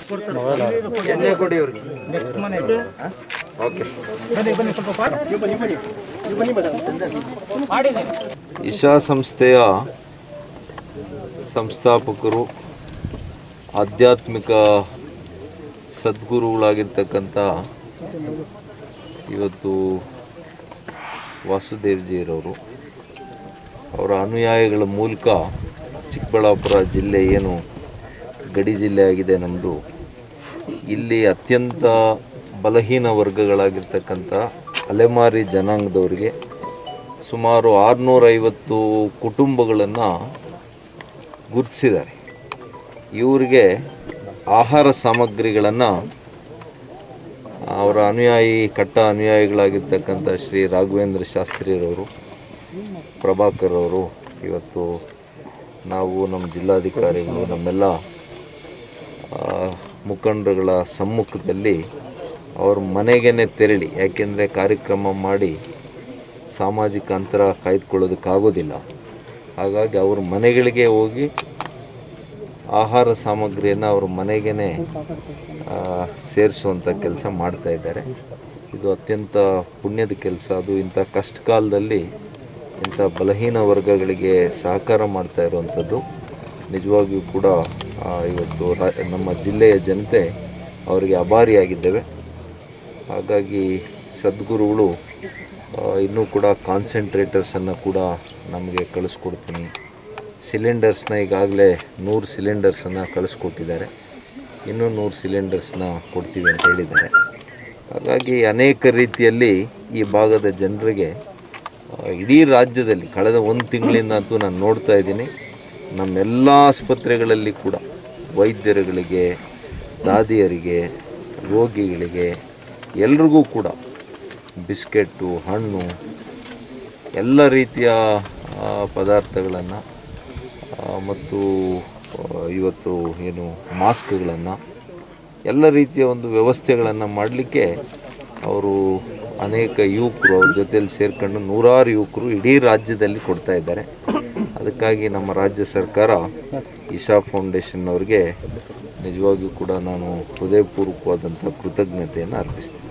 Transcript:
ಎಣ್ಣೆ ಕೊಡಿ ಇವ್ರಿಗೆ ನೆಕ್ಸ್ಟ್ ಮನೆ ಓಕೆ ಬನ್ನಿ ಬನ್ನಿ ಸ್ವಲ್ಪ ಪಾಠ ಮಾಡಿದ್ದೀನಿ ಇಶಾ ಸಂಸ್ಥೆಯ ಸಂಸ್ಥಾಪಕರು ಆಧ್ಯಾತ್ಮಿಕ ಸದ್ಗುರುಗಳಾಗಿರ್ತಕ್ಕಂಥ ಇವತ್ತು ವಾಸುದೇವ್ಜಿಯರವರು ಅವರ ಅನುಯಾಯಿಗಳ ಮೂಲಕ ಚಿಕ್ಕಬಳ್ಳಾಪುರ ಜಿಲ್ಲೆ ಏನು ಗಡಿ ಜಿಲ್ಲೆ ಆಗಿದೆ ನಮ್ಮದು ಇಲ್ಲಿ ಅತ್ಯಂತ ಬಲಹೀನ ವರ್ಗಗಳಾಗಿರ್ತಕ್ಕಂಥ ಅಲೆಮಾರಿ ಜನಾಂಗದವರಿಗೆ ಸುಮಾರು ಆರುನೂರೈವತ್ತು ಕುಟುಂಬಗಳನ್ನು ಗುರುತಿಸಿದ್ದಾರೆ ಇವರಿಗೆ ಆಹಾರ ಸಾಮಗ್ರಿಗಳನ್ನು ಅವರ ಅನುಯಾಯಿ ಕಟ್ಟ ಅನುಯಾಯಿಗಳಾಗಿರ್ತಕ್ಕಂಥ ಶ್ರೀ ರಾಘವೇಂದ್ರ ಶಾಸ್ತ್ರಿರವರು ಪ್ರಭಾಕರ್ ಅವರು ಇವತ್ತು ನಾವು ನಮ್ಮ ಜಿಲ್ಲಾಧಿಕಾರಿಗಳು ನಮ್ಮೆಲ್ಲ ಆ, ಮುಖಂಡರುಗಳ ಸಮ್ಮುಖದಲ್ಲಿ ಅವ್ರ ಮನೆಗೇ ತೆರಳಿ ಯಾಕೆಂದರೆ ಕಾರ್ಯಕ್ರಮ ಮಾಡಿ ಸಾಮಾಜಿಕ ಅಂತರ ಕಾಯ್ದುಕೊಳ್ಳೋದಕ್ಕಾಗೋದಿಲ್ಲ ಹಾಗಾಗಿ ಅವ್ರ ಮನೆಗಳಿಗೆ ಹೋಗಿ ಆಹಾರ ಸಾಮಗ್ರಿಯನ್ನು ಅವ್ರ ಮನೆಗೇ ಸೇರಿಸುವಂಥ ಕೆಲಸ ಮಾಡ್ತಾ ಇದ್ದಾರೆ ಇದು ಅತ್ಯಂತ ಪುಣ್ಯದ ಕೆಲಸ ಅದು ಇಂಥ ಕಷ್ಟ ಕಾಲದಲ್ಲಿ ಇಂಥ ಬಲಹೀನ ವರ್ಗಗಳಿಗೆ ಸಹಕಾರ ಮಾಡ್ತಾ ಇರುವಂಥದ್ದು ನಿಜವಾಗಿಯೂ ಕೂಡ ಆ, ಇವತ್ತು ರಾ ನಮ್ಮ ಜಿಲ್ಲೆಯ ಜನತೆ ಅವರಿಗೆ ಅಭಾರಿಯಾಗಿದ್ದೇವೆ ಹಾಗಾಗಿ ಸದ್ಗುರುಗಳು ಆ, ಇನ್ನೂ ಕೂಡ ಕಾನ್ಸಂಟ್ರೇಟರ್ಸನ್ನು ಕೂಡ ನಮಗೆ ಕಳಿಸ್ಕೊಡ್ತೀನಿ ಸಿಲಿಂಡರ್ಸ್ನ ಈಗಾಗಲೇ ನೂರು ಸಿಲಿಂಡರ್ಸನ್ನು ಕಳಿಸ್ಕೊಟ್ಟಿದ್ದಾರೆ ಇನ್ನೂ ನೂರು ಸಿಲಿಂಡರ್ಸ್ನ ಕೊಡ್ತೀವಿ ಅಂತ ಹೇಳಿದ್ದಾರೆ ಹಾಗಾಗಿ ಅನೇಕ ರೀತಿಯಲ್ಲಿ ಈ ಭಾಗದ ಜನರಿಗೆ ಆ, ಇಡೀ ರಾಜ್ಯದಲ್ಲಿ ಕಳೆದ ಒಂದು ತಿಂಗಳಿಂದ ಅಂತೂ ನಾನು ನೋಡ್ತಾ ಇದ್ದೀನಿ ನಮ್ಮೆಲ್ಲ ಆಸ್ಪತ್ರೆಗಳಲ್ಲಿ ಕೂಡ ವೈದ್ಯರುಗಳಿಗೆ ದಾದಿಯರಿಗೆ ರೋಗಿಗಳಿಗೆ ಎಲ್ರಿಗೂ ಕೂಡ ಬಿಸ್ಕೆಟ್ಟು ಹಣ್ಣು ಎಲ್ಲ ರೀತಿಯ ಪದಾರ್ಥಗಳನ್ನು ಮತ್ತು ಆ, ಇವತ್ತು ಏನು ಮಾಸ್ಕ್ಗಳನ್ನು ಎಲ್ಲ ರೀತಿಯ ಒಂದು ವ್ಯವಸ್ಥೆಗಳನ್ನು ಮಾಡಲಿಕ್ಕೆ ಅವರು ಅನೇಕ ಯುವಕರು ಅವ್ರ ಜೊತೆಯಲ್ಲಿ ಸೇರ್ಕೊಂಡು ನೂರಾರು ಯುವಕರು ಇಡೀ ರಾಜ್ಯದಲ್ಲಿ ಕೊಡ್ತಾ ಇದ್ದಾರೆ ಅದಕ್ಕಾಗಿ ನಮ್ಮ ರಾಜ್ಯ ಸರ್ಕಾರ ಇಶಾ ಫೌಂಡೇಶನ್ ಅವ್ರಿಗೆ ನಿಜವಾಗಿಯೂ ಕೂಡ ನಾನು ಹೃದಯಪೂರ್ವಕವಾದಂಥ ಕೃತಜ್ಞತೆಯನ್ನು ಅರ್ಪಿಸ್ತೀನಿ